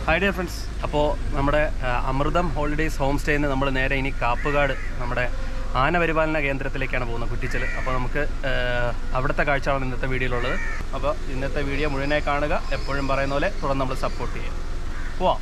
Hi dear friends അപ്പോൾ നമ്മുടെ ആ, അമൃതം ഹോളിഡേയ്സ് ഹോം സ്റ്റേയിൽ നിന്ന് നമ്മൾ നേരെ ഇനി കാപ്പുകാട് നമ്മുടെ ആന പരിപാലന കേന്ദ്രത്തിലേക്കാണ് പോകുന്നത് കുറ്റിച്ചൽ അപ്പോൾ നമുക്ക് ആ, അവിടുത്തെ കാഴ്ചയാണ് ഇന്നത്തെ വീഡിയോയിലുള്ളത് അപ്പോൾ ഇന്നത്തെ വീഡിയോ മുഴുവനായി കാണുക എപ്പോഴും പറയുന്ന പോലെ തുടർന്ന് നമ്മൾ സപ്പോർട്ട് ചെയ്യുക പോവാം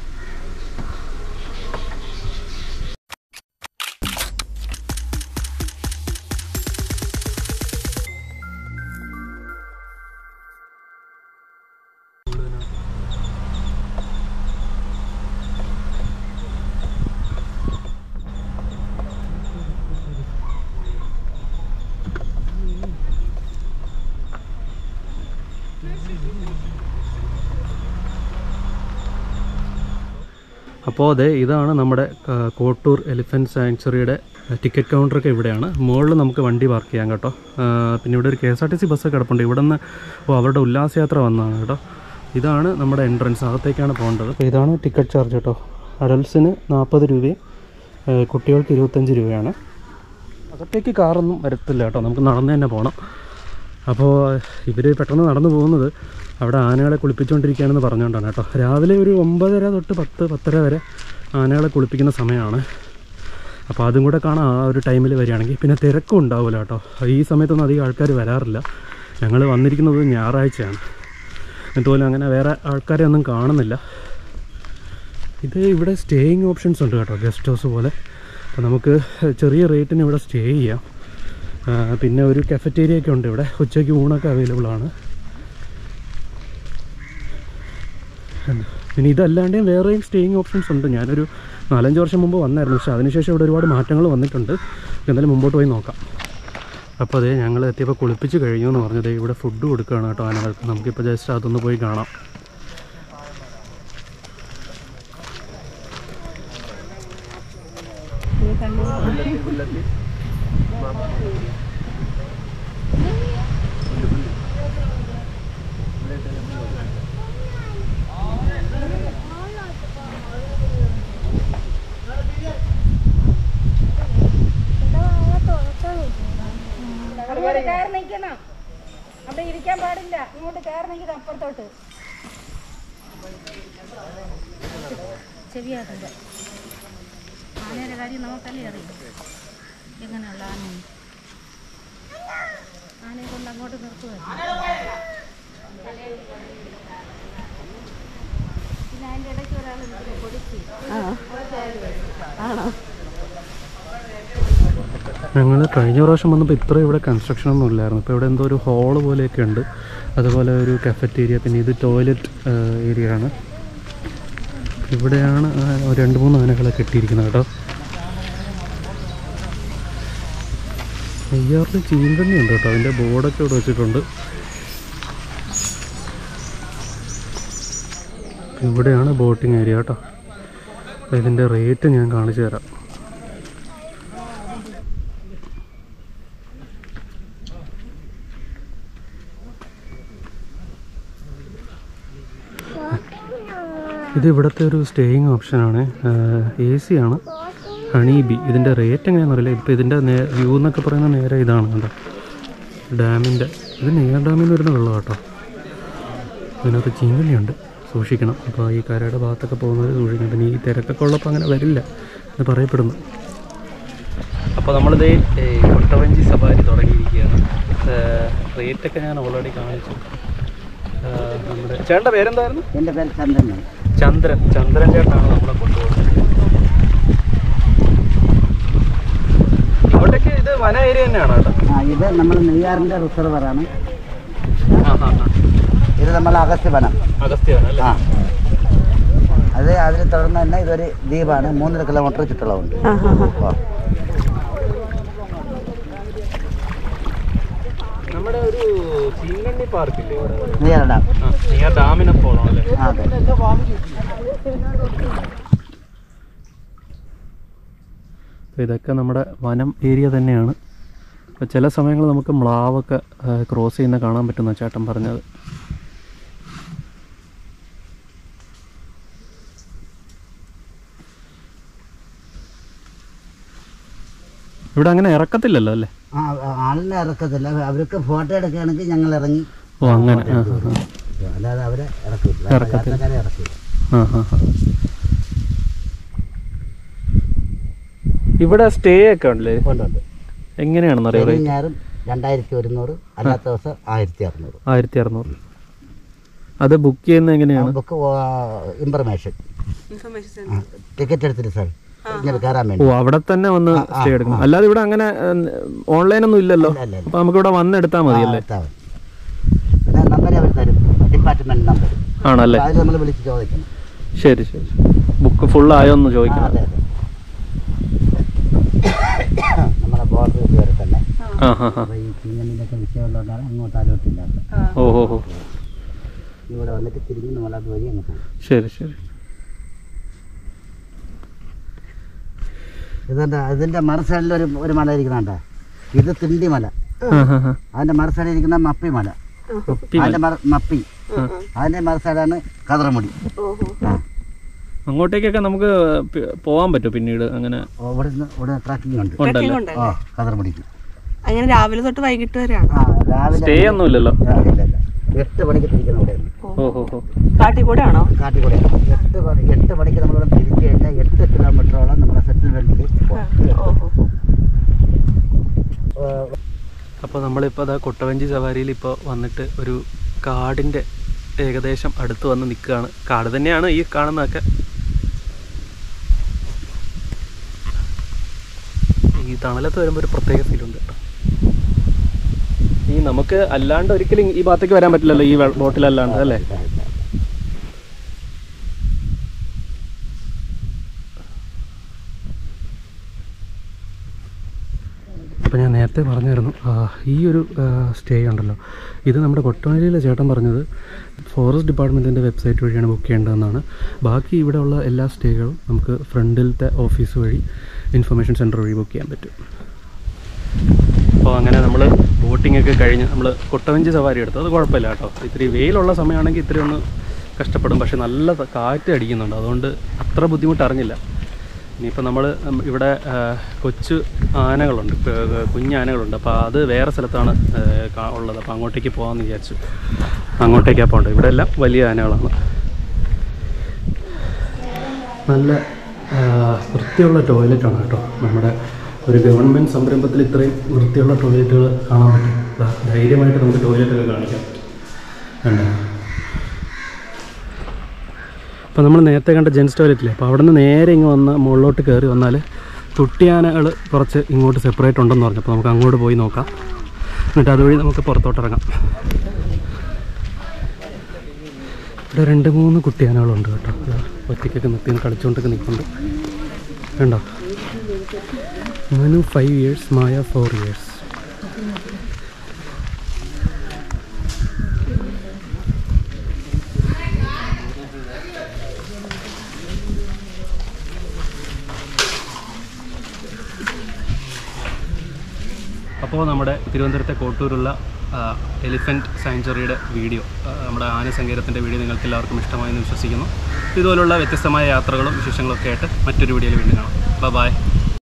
അപ്പോൾ അതെ ഇതാണ് നമ്മുടെ ആ, കോട്ടൂർ എലിഫൻറ്റ് സാങ്ച്വറിയുടെ ടിക്കറ്റ് കൗണ്ടറൊക്കെ ഇവിടെയാണ് മുകളിൽ നമുക്ക് വണ്ടി പാർക്ക് ചെയ്യാം കേട്ടോ ആ, പിന്നെ ഇവിടെ ഒരു K S R T C bus കിടപ്പുണ്ട് ഇവിടെ നിന്ന് ഓ അവരുടെ ഉല്ലാസയാത്ര വന്നതാണ് കേട്ടോ ഇതാണ് നമ്മുടെ എൻട്രൻസ് അകത്തേക്കാണ് പോകേണ്ടത് അപ്പോൾ ഇതാണ് ടിക്കറ്റ് ചാർജ് കേട്ടോ അഡൽസിന് നാൽപ്പത് രൂപയും ആ, കുട്ടികൾക്ക് ഇരുപത്തഞ്ച് രൂപയാണ് അകത്തേക്ക് കാറൊന്നും വരത്തില്ല കേട്ടോ നമുക്ക് നടന്ന് തന്നെ പോകണം അപ്പോൾ ഇവർ പെട്ടെന്ന് നടന്നു പോകുന്നത് അവിടെ ആനകളെ കുളിപ്പിച്ചുകൊണ്ടിരിക്കുകയാണെന്ന് പറഞ്ഞുകൊണ്ടാണ് കേട്ടോ രാവിലെ ഒരു ഒമ്പതര തൊട്ട് പത്ത് പത്തര വരെ ആനകളെ കുളിപ്പിക്കുന്ന സമയമാണ് അപ്പോൾ അതും കൂടെ കാണാം ആ ഒരു ടൈമിൽ വരികയാണെങ്കിൽ പിന്നെ തിരക്കും ഉണ്ടാവില്ല കേട്ടോ ഈ സമയത്തൊന്നും അധികം ആൾക്കാർ വരാറില്ല ഞങ്ങൾ വന്നിരിക്കുന്നത് ഞായറാഴ്ചയാണ് എന്നിട്ടുപോലും അങ്ങനെ വേറെ ആൾക്കാരെ ഒന്നും കാണുന്നില്ല ഇത് ഇവിടെ സ്റ്റേയിങ് ഓപ്ഷൻസ് ഉണ്ട് കേട്ടോ ഗസ്റ്റ് ഹൗസ് പോലെ അപ്പോൾ നമുക്ക് ചെറിയ റേറ്റിന് ഇവിടെ സ്റ്റേ ചെയ്യാം ആ, പിന്നെ ഒരു കഫറ്റേരിയ ഒക്കെ ഉണ്ട് ഇവിടെ ഉച്ചയ്ക്ക് ഊണൊക്കെ അവൈലബിൾ ആണ് എന്താ, പിന്നെ ഇതല്ലാണ്ടേയും വേറെയും സ്റ്റേയിങ് ഓപ്ഷൻസ് ഉണ്ട് ഞാനൊരു നാലഞ്ച് വർഷം മുമ്പ് വന്നായിരുന്നു പക്ഷേ അതിനുശേഷം ഇവിടെ ഒരുപാട് മാറ്റങ്ങൾ വന്നിട്ടുണ്ട് എന്തായാലും മുമ്പോട്ട് പോയി നോക്കാം അപ്പോൾ അതേ ഞങ്ങൾ എത്തിയപ്പോൾ കുളിപ്പിച്ച് കഴിഞ്ഞു എന്ന് പറഞ്ഞത് ഇവിടെ ഫുഡ് കൊടുക്കുകയാണ് കേട്ടോ ആനകൾക്ക് നമുക്കിപ്പോൾ ജസ്റ്റ് അതൊന്ന് പോയി കാണാം അങ്ങോട്ട് കയറി നിൽക്കണം അവിടെ ഇരിക്കാൻ പാടില്ല ഇങ്ങോട്ട് കയറി നിൽക്കണം അപ്പുറത്തോട്ട് ചെവിയാക്കണ്ട ആനയുടെ കാര്യം നമുക്കല്ലേ അറിയാം എങ്ങനെയുള്ള ആന ആനയെ കൊണ്ട് അങ്ങോട്ട് നിർത്തുക പിന്നെ അതിൻ്റെ ഇടയ്ക്ക് ഒരാൾ നിൽക്കുന്നു പൊടിച്ച് ആണോ ഞങ്ങൾ കഴിഞ്ഞ പ്രാവശ്യം വന്നപ്പോൾ ഇത്ര ഇവിടെ കൺസ്ട്രക്ഷൻ ഒന്നും ഇല്ലായിരുന്നു ഇപ്പോൾ ഇവിടെ എന്തോ ഒരു ഹോള് പോലെയൊക്കെ ഉണ്ട് അതുപോലെ ഒരു കഫറ്റേരിയ പിന്നെ ഇത് ടോയ്ലറ്റ് ഏരിയ ആണ് ഇവിടെയാണ് ആ ഒരു രണ്ട് മൂന്ന് ആനകളെ കെട്ടിയിരിക്കുന്നത് കേട്ടോ നെയ്യാറിൽ ചീങ്കണ്ണി ഉണ്ട് കേട്ടോ അതിൻ്റെ ബോർഡൊക്കെ ഇവിടെ വെച്ചിട്ടുണ്ട് ഇവിടെയാണ് ബോട്ടിംഗ് ഏരിയ കേട്ടോ അപ്പോൾ ഇതിൻ്റെ റേറ്റ് ഞാൻ കാണിച്ചു തരാം ഇത് ഇവിടുത്തെ ഒരു സ്റ്റേയിങ് ഓപ്ഷനാണ് എ സി ആണ് ഹണി ബി ഇതിൻ്റെ റേറ്റ് എങ്ങനെയാണെന്ന് അറിയില്ല ഇപ്പോൾ ഇതിൻ്റെ നേ വ്യൂ എന്നൊക്കെ പറയുന്ന നേരെ ഇതാണ് കേട്ടോ ഡാമിൻ്റെ ഇത് നെയ്യാർ ഡാമിൽ നിന്ന് വരുന്ന വെള്ളം കേട്ടോ ഇതിനകത്ത് ചീങ്കണ്ണിയുണ്ട് സൂക്ഷിക്കണം അപ്പോൾ ഈ കരയുടെ ഭാഗത്തൊക്കെ പോകുന്നവർ സൂക്ഷിക്കണം പിന്നെ ഈ തിരക്കൊക്കെ ഉള്ളപ്പോൾ അങ്ങനെ വരില്ല എന്ന് പറയപ്പെടുന്നു അപ്പോൾ നമ്മളിത് കൊട്ടവഞ്ചി സവാരി തുടങ്ങിയിരിക്കുകയാണ് റേറ്റൊക്കെ ഞാൻ ഓൾറെഡി കാണിച്ചു ആ, നമ്മുടെ ചേട്ടൻ്റെ പേരെന്തായിരുന്നു എൻ്റെ പേര് ചന്ദ്രനാണ് ചന്ദ്രൻ ചന്ദ്രൻ ചേട്ടനാണ് നമ്മളെ കൊണ്ടുപോകുന്നത് ഇങ്ങോട്ടേക്ക് ഇത് വന ഏരിയ തന്നെയാണ് കേട്ടോ ആ ഇത് നമ്മൾ നെയ്യാറിൻ്റെ റിസർവറാണ് ആ ആ ആ ഇത് നമ്മൾ അഗസ്ത്യവനം അഗസ്ത്യാണ് അല്ലേ ആ അത് അതിൽ തുടർന്ന് തന്നെ ഇതൊരു ദ്വീപാണ് മൂന്നര കിലോമീറ്റർ ചുറ്റളവുണ്ട് ഓ. നമ്മുടെ ഒരു ചീങ്കണ്ണി പാർക്കില്ലേ ഇവിടെ നെയ്യാർ ഡാം ആ നിയർ ഡാമിനെ പോകണം അല്ലേ ആ അതെ അപ്പോൾ ഇതൊക്കെ നമ്മുടെ വനം ഏരിയ തന്നെയാണ് അപ്പോൾ ചില സമയങ്ങളിൽ നമുക്ക് മ്ലാവൊക്കെ ക്രോസ് ചെയ്യുന്ന കാണാൻ പറ്റുന്ന ചേട്ടൻ പറഞ്ഞത് ഇവിടെ അങ്ങനെ ഇറക്കത്തില്ലല്ലോ അല്ലേ ആ ആ, ആളിനെ ഇറക്കത്തില്ല അവർക്ക് ഫോട്ടോ എടുക്കുകയാണെങ്കിൽ ഞങ്ങൾ ഇറങ്ങി ഓ അങ്ങനെ ആ ആ, ആ. അല്ലാതെ അവരെ ഇറക്കില്ല ഇറക്കത്തില്ല. യാത്രക്കാരെ ഇറക്കില്ല ആ ആ ആ. ഇവിടെ സ്റ്റേ ഒക്കെ ഉണ്ടല്ലേ ഉണ്ട് എങ്ങനെയാണെന്ന് അറിയാം ശനിയും ഞായറും രണ്ടായിരത്തി ഒരുന്നൂറ് അല്ലാത്ത ദിവസം ആയിരത്തി അറുന്നൂറ് ആയിരത്തി അറുന്നൂറ് അത് ബുക്ക് ചെയ്യുന്നത് എങ്ങനെയാണ് ബുക്ക് ഇൻഫർമേഷൻ ടിക്കറ്റ് എടുത്തിട്ട് സാർ ഇങ്ങനെ കയറാൻ ഓ വേണ്ടി അവിടെ തന്നെ വന്ന് സ്റ്റേ എടുക്കണം അല്ലാതെ ഇവിടെ അങ്ങനെ ഓൺലൈൻ ഒന്നും ഇല്ലല്ലോ ഇല്ല, ഇല്ല, ഇല്ല. അപ്പൊ നമുക്ക് ഇവിടെ വന്ന് എടുത്താൽ മതി അല്ലേ എടുത്താൽ മതി. പിന്നെ നമ്പർ അവർ തരും ഡിപ്പാർട്ട്മെന്റ് നമ്പർ ആണല്ലേ അത് നമ്മൾ വിളിച്ച് ചോദിക്കണം ശരി ശരി ബുക്ക് ഫുൾ ആയോ എന്ന് ആ, ചോദിക്കണം അതെ അതെ നമ്മളെ ബോർഡർ ഇതുവരെ തന്നെ ആ ഹാ ഹാ അപ്പോൾ ഈ ചിങ്ങലിൻ്റെയൊക്കെ വിഷയമുള്ളതുകൊണ്ടാണ് അങ്ങോട്ട് ആലോട്ടില്ലാത്തത് ഓ ഹോ ഹോ ഇവിടെ വന്നിട്ട് തിരിഞ്ഞ് നമ്മൾ അതുവഴി അങ്ങ് പോകും ശരി ശരി ഇതെന്താ ഇതിൻ്റെ മറുസൈഡിൽ ഒരു ഒരു മല ഇരിക്കുന്നുണ്ടോ ഇത് തിണ്ടി മല ആ ഹാ ഹാ അതിൻ്റെ മറുസൈഡിൽ ഇരിക്കുന്ന മപ്പി മല മപ്പി അതിൻ്റെ മറ മപ്പി അതിൻ്റെ മറുസൈഡാണ് കതറമുടി ആ അങ്ങോട്ടേക്കൊക്കെ നമുക്ക് പി- പോവാൻ പറ്റും പിന്നീട് അങ്ങനെ ഓ, ഇവിടെ നിന്ന് ഇവിടെ ട്രാക്കിംഗ് ഉണ്ട് ഉണ്ടല്ലേ ആ കതറമുടിക്ക് അങ്ങനെ രാവിലെ തൊട്ട് വൈകിട്ട് വരെയാണ് ആ രാവിലെ സ്റ്റേ ഒന്നും ഇല്ലല്ലോ ആ, ഇല്ല ഇല്ല എട്ട് മണിക്ക് തിരിക്കുന്ന ഇവിടെയാണ് ഓ ഹോ ഹോ കാട്ടിക്കൂടെ ആണോ കാട്ടിക്കൂടെ എട്ട് മണി എട്ട് മണിക്ക് നമ്മളിവിടെ തിരിച്ചു കഴിഞ്ഞാൽ എട്ട് കിലോമീറ്ററോളം നമ്മുടെ സെറ്റിൽമെൻറ്റിൽ പോകാം അപ്പോൾ നമ്മളിപ്പോൾ അതാ കൊട്ടവഞ്ചി സവാരിയിൽ ഇപ്പോൾ വന്നിട്ട് ഒരു കാടിൻ്റെ ഏകദേശം അടുത്ത് വന്ന് നിൽക്കുകയാണ് കാട് തന്നെയാണ് ഈ കാണുന്നതൊക്കെ ഈ തണലത്ത് വരുമ്പോൾ ഒരു പ്രത്യേക ഫീലുണ്ട് കേട്ടോ ഈ നമുക്ക് അല്ലാണ്ട് ഒരിക്കലും ഈ ഭാഗത്തേക്ക് വരാൻ പറ്റില്ലല്ലോ ഈ വെ- ബോട്ടിലല്ലാണ്ട് അല്ലേ അപ്പോൾ ഞാൻ നേരത്തെ പറഞ്ഞായിരുന്നു ആ, ഈ ഒരു സ്റ്റേ ഉണ്ടല്ലോ ഇത് നമ്മുടെ കൊട്ടവഞ്ചിയിലെ ചേട്ടൻ പറഞ്ഞത് ഫോറസ്റ്റ് ഡിപ്പാർട്ട്മെൻറ്റിൻ്റെ വെബ്സൈറ്റ് വഴിയാണ് ബുക്ക് ചെയ്യേണ്ടതെന്നാണ് ബാക്കി ഇവിടെയുള്ള എല്ലാ സ്റ്റേകളും നമുക്ക് ഫ്രണ്ടിലത്തെ ഓഫീസ് വഴി ഇൻഫർമേഷൻ സെൻറ്റർ വഴി ബുക്ക് ചെയ്യാൻ പറ്റും അപ്പോൾ അങ്ങനെ നമ്മൾ ബോട്ടിംഗ് ഒക്കെ കഴിഞ്ഞ് നമ്മൾ കൊട്ടവഞ്ചി സവാരി എടുത്തു അത് കുഴപ്പമില്ല കേട്ടോ ഇത്തിരി വെയിലുള്ള സമയമാണെങ്കിൽ ഇത്തിരി ഒന്ന് കഷ്ടപ്പെടും പക്ഷെ നല്ല ത- കാറ്റ് അടിക്കുന്നുണ്ട് അതുകൊണ്ട് അത്ര ബുദ്ധിമുട്ട് അറിഞ്ഞില്ല ഇനിയിപ്പോൾ നമ്മൾ ഇവിടെ ആ, കൊച്ചു ആനകളുണ്ട് ഇപ്പ- ഏർ കുഞ്ഞ് ആനകളുണ്ട് അപ്പോൾ അത് വേറെ സ്ഥലത്താണ് ഏർ കാ- ഉള്ളത് അപ്പോൾ അങ്ങോട്ടേക്ക് പോകാമെന്ന് വിചാരിച്ചു അങ്ങോട്ടേക്കാണ് പോകേണ്ടത് ഇവിടെ എല്ലാം വലിയ ആനകളാണ് നല്ല ആ, വൃത്തിയുള്ള ടോയ്ലറ്റാണ് കേട്ടോ നമ്മുടെ ഒരു ഗവൺമെൻറ് സംരംഭത്തിൽ ഇത്രയും വൃത്തിയുള്ള ടോയ്ലറ്റുകൾ കാണാൻ പറ്റും ദാ, ധൈര്യമായിട്ട് നമുക്ക് ടോയ്ലറ്റൊക്കെ കാണിക്കാം കണ്ടോ അപ്പോൾ നമ്മൾ നേരത്തെ കണ്ട ജെൻസ് ടോയ്ലറ്റില്ലേ അപ്പോൾ അവിടെ നിന്ന് നേരെ ഇങ്ങ് വന്ന് മുകളിലോട്ട് കയറി വന്നാൽ കുട്ടിയാനകൾ കുറച്ച് ഇങ്ങോട്ട് സെപ്പറേറ്റ് ഉണ്ടെന്ന് പറഞ്ഞു അപ്പോൾ നമുക്ക് അങ്ങോട്ട് പോയി നോക്കാം എന്നിട്ട് അതുവഴി നമുക്ക് പുറത്തോട്ട് ഇറങ്ങാം ഇവിടെ രണ്ട് മൂന്ന് കുട്ടിയാനകളുണ്ട് കേട്ടോ ദാ ഒറ്റയ്ക്കൊക്കെ നിർത്തി കളിച്ചുകൊണ്ടൊക്കെ നിൽക്കുന്നുണ്ട് കണ്ടോ Manu five years Maya four years അപ്പോൾ നമ്മുടെ തിരുവനന്തപുരത്തെ കോട്ടൂരുള്ള എലിഫൻറ്റ് സാങ്ച്വറിയുടെ വീഡിയോ ആ, നമ്മുടെ ആനസങ്കേതത്തിൻ്റെ വീഡിയോ നിങ്ങൾക്ക് എല്ലാവർക്കും ഇഷ്ടമായെന്ന് വിശ്വസിക്കുന്നു ഇതുപോലുള്ള വ്യത്യസ്തമായ യാത്രകളും വിശേഷങ്ങളും ഒക്കെ ആയിട്ട് മറ്റൊരു വീഡിയോയിൽ വീണ്ടും കാണാം ബൈ